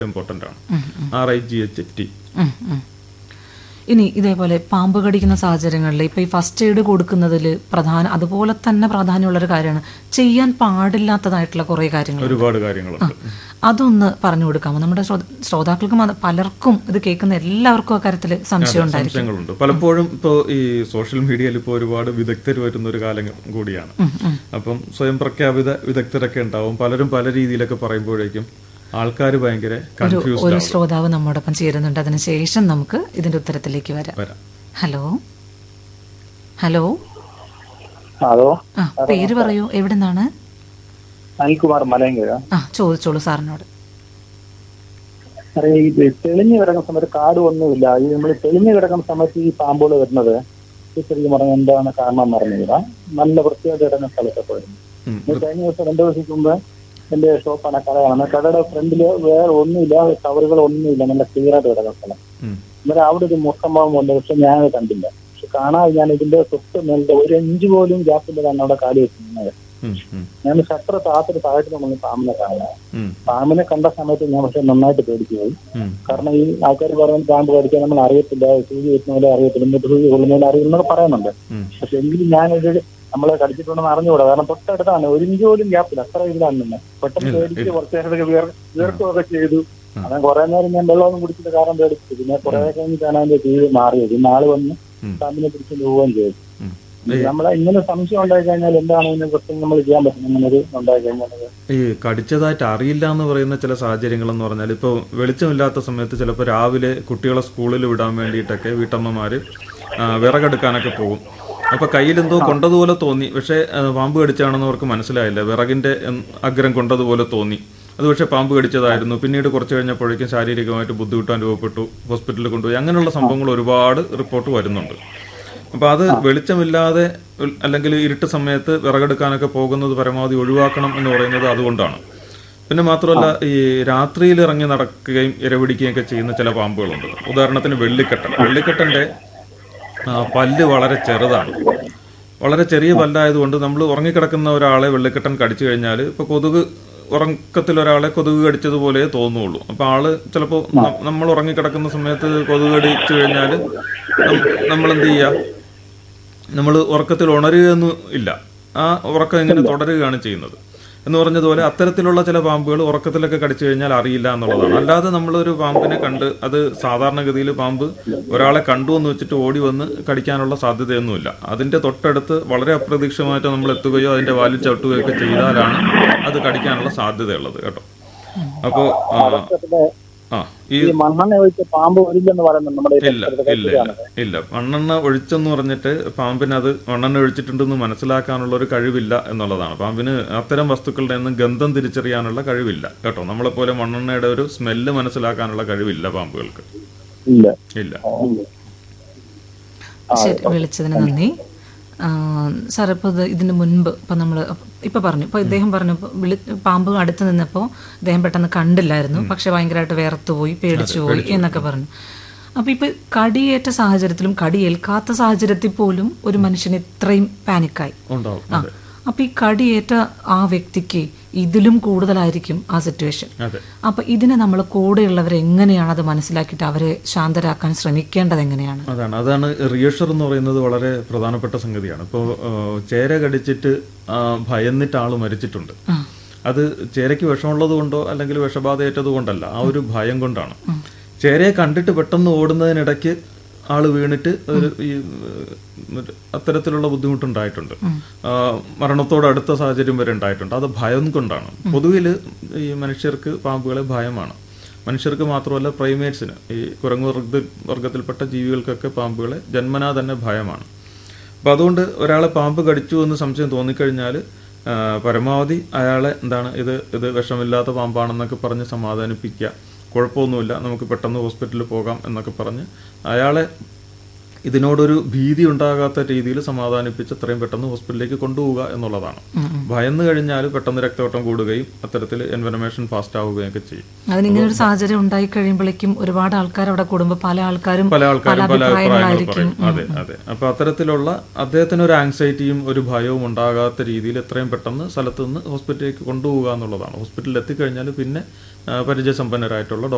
Important ആണ് R I G H T ഉം, ഉം. ഇനി ഇതേപോലെ പാമ്പ് കടിക്കുന്ന സാഹചര്യങ്ങളിൽ ഇപ്പൊ ഈ ഫസ്റ്റ് എയ്ഡ് കൊടുക്കുന്നതിൽ പ്രധാന അതുപോലെ തന്നെ പ്രാധാന്യമുള്ളൊരു കാര്യമാണ് ചെയ്യാൻ പാടില്ലാത്തതായിട്ടുള്ള കുറേ കാര്യങ്ങൾ ഒരുപാട് കാര്യങ്ങളുണ്ട് അതൊന്ന് പറഞ്ഞു കൊടുക്കാമോ നമ്മുടെ ശ്രോ- ശ്രോതാക്കൾക്ക് മാത്രം പലർക്കും ഇത് കേൾക്കുന്ന എല്ലാവർക്കും അക്കാര്യത്തിൽ സംശയം ഉണ്ടായിരിക്കും സംശയങ്ങളുണ്ട് പലപ്പോഴും ഇപ്പോൾ ഈ സോഷ്യൽ മീഡിയയിൽ ഇപ്പോൾ ഒരുപാട് വിദഗ്ധർ വരുന്ന ഒരു കാലം കൂടിയാണ് അപ്പം സ്വയം പ്രഖ്യാപിത വിദഗ്ധരൊക്കെ ഉണ്ടാവും പലരും പല രീതിയിലൊക്കെ പറയുമ്പോഴേക്കും ആൾക്കാർ ഭയങ്കര കൺഫ്യൂസ്ഡ് ഒരു ശ്രോതാവ് നമ്മോടൊപ്പം ചേരുന്നുണ്ട് അതിനുശേഷം നമുക്ക് ഇതിന്റെ ഉത്തരത്തിലേക്ക് വരാം വരാം ഹലോ ഹലോ ഹലോ ആ പേര് പറയൂ എവിടെ നിന്നാണ് അനിൽകുമാർ മലയങ്കര ആ ചോദിച്ചോളൂ സാറിനോട് സാറേ ഈ തെളിഞ്ഞു കിടക്കുന്ന സമയത്ത് കാട് ഒന്നുമില്ല ഈ നമ്മൾ തെളിഞ്ഞു കിടക്കുന്ന സമയത്ത് ഈ പാമ്പുകൾ വരുന്നത് ഈ ശരിക്കും പറഞ്ഞാൽ എന്താണ് കാരണം എന്ന് അറിഞ്ഞില്ല നല്ല വൃത്തിയായിട്ട് കിടക്കുന്ന സ്ഥലത്തൊക്കെ വരുന്നു ഉം. ഈ കഴിഞ്ഞ ദിവസം രണ്ടു ദിവസത്തേക്ക് മുമ്പ് എന്റെ ഷോപ്പാണ് കടയാണ് കടയുടെ ഫ്രണ്ടില് വേറെ ഒന്നുമില്ല കവറുകൾ ഒന്നുമില്ല നല്ല ക്ലിയർ ആയിട്ട് കിടക്കുന്ന സ്ഥലം ഉം. അന്നേരം അവിടെ ഒരു മുഖംഭാവം ഉണ്ട് പക്ഷെ ഞാനത് കണ്ടില്ല പക്ഷെ കാണാതെ ഞാൻ ഇതിന്റെ തൊട്ട് മേലത്തെ ഒരു ഇഞ്ച് പോലും ഗ്യാപ്പില്ലാതാണ് അവിടെ കാലി വെച്ചിരുന്നത് ഉം, ഉം, ഞാൻ ഷട്ടർ താത്തൊരു താഴത്തിൽ നമ്മൾ പാമ്പിനെ കാണാം ഉം, പാമ്പിനെ കണ്ട സമയത്ത് ഞാൻ പക്ഷെ നന്നായിട്ട് പേടിച്ചു പോയി ഉം. കാരണം ഈ ആൾക്കാർ പറയുന്നത് പാമ്പ് കടിക്കാൻ നമ്മൾ അറിയത്തില്ല സൂചി വെക്കുന്നവരെ അറിയത്തില്ല എന്നിട്ട് സൂചി കൊള്ളുന്നവരെ അറിയുന്നവർ പറയുന്നുണ്ട് ഉം. പക്ഷെ എങ്കിലും ഞാനിത് നമ്മളെ കടിച്ചിട്ടുണ്ടെന്ന് അറിഞ്ഞുകൂടാ കാരണം തൊട്ടടുത്താണ് ഒരു ഇഞ്ച് പോലും ഗ്യാപ്പില്ല അത്ര ഇതിലാണ് തന്നെ പെട്ടെന്ന് പേടിച്ച് കുറച്ച് നേരത്തേക്ക് വിയർ വിയർക്കുകയൊക്കെ ചെയ്തു അങ്ങനെ കുറെ നേരം ഞാൻ വെള്ളമൊന്നും കുടിച്ചിട്ട് കാരണം പേടിച്ചു പിന്നെ കുറെ കഴിഞ്ഞിട്ടാണ് അതിന്റെ ജീവി മാറിയത് ഇന്ന് ആള് വന്ന് ഉം. പാമ്പിനെ പിടിച്ച് പോവുകയും ചെയ്തു ഉം. നമ്മളെ ഇങ്ങനെ സംശയം ഉണ്ടായി കഴിഞ്ഞാൽ എന്താണ് ഇതിനെ കുറിച്ച് നമ്മൾ ചെയ്യാൻ പറ്റും ഇങ്ങനെ ഒരു ഉണ്ടായി കഴിഞ്ഞാൽ ഈ കടിച്ചതായിട്ട് അറിയില്ല എന്ന് പറയുന്ന ചില സാഹചര്യങ്ങൾ എന്ന് പറഞ്ഞാൽ ഇപ്പോൾ വെളിച്ചമില്ലാത്ത സമയത്ത് ചിലപ്പോൾ രാവിലെ കുട്ടികളെ സ്കൂളിൽ വിടാൻ വേണ്ടിയിട്ടൊക്കെ വീട്ടമ്മമാർ വിറകെടുക്കാനൊക്കെ പോകും അപ്പോൾ കയ്യിലെന്തോ കൊണ്ടതുപോലെ തോന്നി പക്ഷേ ആ, പാമ്പ് കടിച്ചാണെന്ന് അവർക്ക് മനസ്സിലായില്ല വിറകിൻ്റെ ഉം, അഗ്രം കൊണ്ടതുപോലെ തോന്നി അത് പക്ഷേ പാമ്പ് കടിച്ചതായിരുന്നു പിന്നീട് കുറച്ച് കഴിഞ്ഞപ്പോഴേക്കും ശാരീരികമായിട്ട് ബുദ്ധിമുട്ട് അനുഭവപ്പെട്ടു ഹോസ്പിറ്റലിൽ കൊണ്ടുപോയി അങ്ങനെയുള്ള സംഭവങ്ങൾ ഒരുപാട് റിപ്പോർട്ട് വരുന്നുണ്ട് അപ്പോൾ അത് വെളിച്ചമില്ലാതെ ഉൾ- അല്ലെങ്കിൽ ഇരുട്ട് സമയത്ത് വിറകെടുക്കാനൊക്കെ പോകുന്നത് പരമാവധി ഒഴിവാക്കണം എന്ന് പറയുന്നത് അതുകൊണ്ടാണ് പിന്നെ മാത്രമല്ല ഈ രാത്രിയിൽ ഇറങ്ങി നടക്കുകയും ഇരപിടിക്കുകയും ഒക്കെ ചെയ്യുന്ന ചില പാമ്പുകളുണ്ട് ഉദാഹരണത്തിന് വെള്ളിക്കെട്ടൻ വെള്ളിക്കെട്ടൻ്റെ ആ, പല്ല് വളരെ ചെറുതാണ് വളരെ ചെറിയ പല്ലായതുകൊണ്ട് നമ്മൾ ഉറങ്ങിക്കിടക്കുന്ന ഒരാളെ വെള്ളിക്കെട്ടൻ കടിച്ചു കഴിഞ്ഞാൽ ഇപ്പോൾ കൊതുക് ഉറക്കത്തിൽ ഒരാളെ കൊതുക് കടിച്ചതുപോലെ തോന്നുള്ളൂ അപ്പോൾ ആള് ചിലപ്പോൾ നമ്മൾ ഉറങ്ങിക്കിടക്കുന്ന സമയത്ത് കൊതുക് കടിച്ചു കഴിഞ്ഞാൽ നമ്മൾ എന്ത് ചെയ്യുക നമ്മൾ ഉറക്കത്തിൽ ഉണരുകയൊന്നും ഇല്ല ആ ഉറക്കം ഇങ്ങനെ തുടരുകയാണ് ചെയ്യുന്നത് എന്ന് പറഞ്ഞതുപോലെ അത്തരത്തിലുള്ള ചില പാമ്പുകൾ ഉറക്കത്തിലൊക്കെ കടിച്ചു കഴിഞ്ഞാൽ അറിയില്ല എന്നുള്ളതാണ് അല്ലാതെ നമ്മളൊരു പാമ്പിനെ കണ്ട് അത് സാധാരണഗതിയിൽ പാമ്പ് ഒരാളെ കണ്ടു എന്ന് വെച്ചിട്ട് ഓടി വന്ന് കടിക്കാനുള്ള സാധ്യതയൊന്നുമില്ല അതിന്റെ തൊട്ടടുത്ത് വളരെ അപ്രതീക്ഷിതമായിട്ട് നമ്മൾ എത്തുകയോ അതിന്റെ വാലിൽ ചവിട്ടുകയോ ഒക്കെ ചെയ്താലാണ് അത് കടിക്കാനുള്ള സാധ്യതയുള്ളത് കേട്ടോ അപ്പോൾ ആ ഈ ഈ മണ്ണെണ്ണ ഒഴിച്ച് പാമ്പ് വരില്ലെന്ന് പറയുന്നത് നമ്മുടെ ഈ ഇല്ല പരിസരത്തൊക്കെ ഇല്ല ഇല്ല ഇല്ല മണ്ണെണ്ണ ഒഴിച്ചെന്ന് പറഞ്ഞിട്ട് പാമ്പിന് അത് മണ്ണെണ്ണ ഒഴിച്ചിട്ടുണ്ടെന്ന് മനസ്സിലാക്കാനുള്ള ഒരു കഴിവില്ല എന്നുള്ളതാണ് പാമ്പിന് അത്തരം വസ്തുക്കളുടെ ഒന്നും ഗന്ധം തിരിച്ചറിയാനുള്ള കഴിവില്ല കേട്ടോ നമ്മളെ പോലെ മണ്ണെണ്ണയുടെ ഒരു സ്മെല്ല് മനസ്സിലാക്കാനുള്ള കഴിവില്ല പാമ്പുകൾക്ക് ഇല്ല ഇല്ല ശരി വിളിച്ചതിന് നന്ദി ആ, സാർ ഇപ്പോൾ ഇത് ഇതിന് മുൻപ് ഇപ്പം നമ്മൾ ഇപ്പം പറഞ്ഞു ഇപ്പോൾ ഇദ്ദേഹം പറഞ്ഞു ഇപ്പൊ വിളി പാമ്പ് അടുത്ത് നിന്നപ്പോൾ ഇദ്ദേഹം പെട്ടെന്ന് കണ്ടില്ലായിരുന്നു പക്ഷെ ഭയങ്കരമായിട്ട് വേർത്തു പോയി പേടിച്ചു പോയി എന്നൊക്കെ പറഞ്ഞു അപ്പോൾ ഇപ്പോൾ കടിയേറ്റ സാഹചര്യത്തിലും കടിയേൽക്കാത്ത സാഹചര്യത്തിൽ പോലും ഒരു മനുഷ്യന് ഇത്രയും പാനിക്കായി ഉണ്ടാവും ആ അപ്പോൾ ഈ കടിയേറ്റ ആ വ്യക്തിക്ക് ഇതിലും കൂടുതലായിരിക്കും ആ സിറ്റുവേഷൻ അതെ അപ്പോൾ ഇതിനെ നമ്മൾ കൂടെയുള്ളവർ എങ്ങനെയാണ് അത് മനസ്സിലാക്കിയിട്ട് അവരെ ശാന്തരാക്കാൻ ശ്രമിക്കേണ്ടത് എങ്ങനെയാണ് അതാണ് അതാണ് റിയഷർ എന്ന് പറയുന്നത് വളരെ പ്രധാനപ്പെട്ട സംഗതിയാണ് ഇപ്പോൾ ചേര കടിച്ചിട്ട് ആ, ഭയന്നിട്ട് ആള് മരിച്ചിട്ടുണ്ട് അത് ചേരയ്ക്ക് വിഷമുള്ളത് കൊണ്ടോ അല്ലെങ്കിൽ വിഷബാധയേറ്റത് കൊണ്ടല്ല ആ ഒരു ഭയം കൊണ്ടാണ് ചേരയെ കണ്ടിട്ട് പെട്ടെന്ന് ഓടുന്നതിനിടയ്ക്ക് ആള് വീണിട്ട് ഒരു ഈ ഏഹ്, മറ്റേ അത്തരത്തിലുള്ള ബുദ്ധിമുട്ടുണ്ടായിട്ടുണ്ട് ആ, മരണത്തോട് അടുത്ത സാഹചര്യം വരെ ഉണ്ടായിട്ടുണ്ട് അത് ഭയം കൊണ്ടാണ് പൊതുവിൽ ഈ മനുഷ്യർക്ക് പാമ്പുകളെ ഭയമാണ് മനുഷ്യർക്ക് മാത്രമല്ല പ്രൈമേറ്റ്സിന് ഈ കുരങ്ങു വർഗ വർഗത്തിൽപ്പെട്ട ജീവികൾക്കൊക്കെ പാമ്പുകളെ ജന്മനാ തന്നെ ഭയമാണ് അപ്പം അതുകൊണ്ട് ഒരാളെ പാമ്പ് കടിച്ചു എന്ന് സംശയം തോന്നിക്കഴിഞ്ഞാൽ പരമാവധി അയാളെ എന്താണ് ഇത് ഇത് വിഷമില്ലാത്ത പാമ്പാണെന്നൊക്കെ പറഞ്ഞ് സമാധാനിപ്പിക്കുക കുഴപ്പമൊന്നുമില്ല നമുക്ക് പെട്ടെന്ന് ഹോസ്പിറ്റലിൽ പോകാം എന്നൊക്കെ പറഞ്ഞ് അയാളെ ഇതിനോടൊരു ഭീതി ഉണ്ടാകാത്ത രീതിയിൽ സമാധാനിപ്പിച്ച് എത്രയും പെട്ടെന്ന് ഹോസ്പിറ്റലിലേക്ക് കൊണ്ടുപോവുക എന്നുള്ളതാണ് ഭയന്ന് കഴിഞ്ഞാൽ പെട്ടെന്ന് രക്തയോട്ടം കൂടുകയും അത്തരത്തിൽ എൻവനമേഷൻ ഫാസ്റ്റ് ആവുകയും ഒക്കെ ചെയ്യും അതിനിങ്ങനെ ഒരു സാഹചര്യം ഉണ്ടായി കഴിയുമ്പോഴേക്കും ഒരുപാട് ആൾക്കാർ അവിടെ കൂടുമ്പോൾ പല ആൾക്കാരും പല ആൾക്കാരും പല അഭിപ്രായങ്ങൾ അഭിപ്രായങ്ങളായിരിക്കും പറയും അതെ അതെ അപ്പൊ അത്തരത്തിലുള്ള അദ്ദേഹത്തിന് ഒരു ആങ്സൈറ്റിയും ഒരു ഭയവും ഉണ്ടാകാത്ത രീതിയിൽ എത്രയും പെട്ടെന്ന് സ്ഥലത്ത് നിന്ന് ഹോസ്പിറ്റലിലേക്ക് കൊണ്ടുപോവുക എന്നുള്ളതാണ് ഹോസ്പിറ്റലിൽ എത്തിക്കഴിഞ്ഞാൽ പിന്നെ ആ, പരിചയസമ്പന്നരായിട്ടുള്ള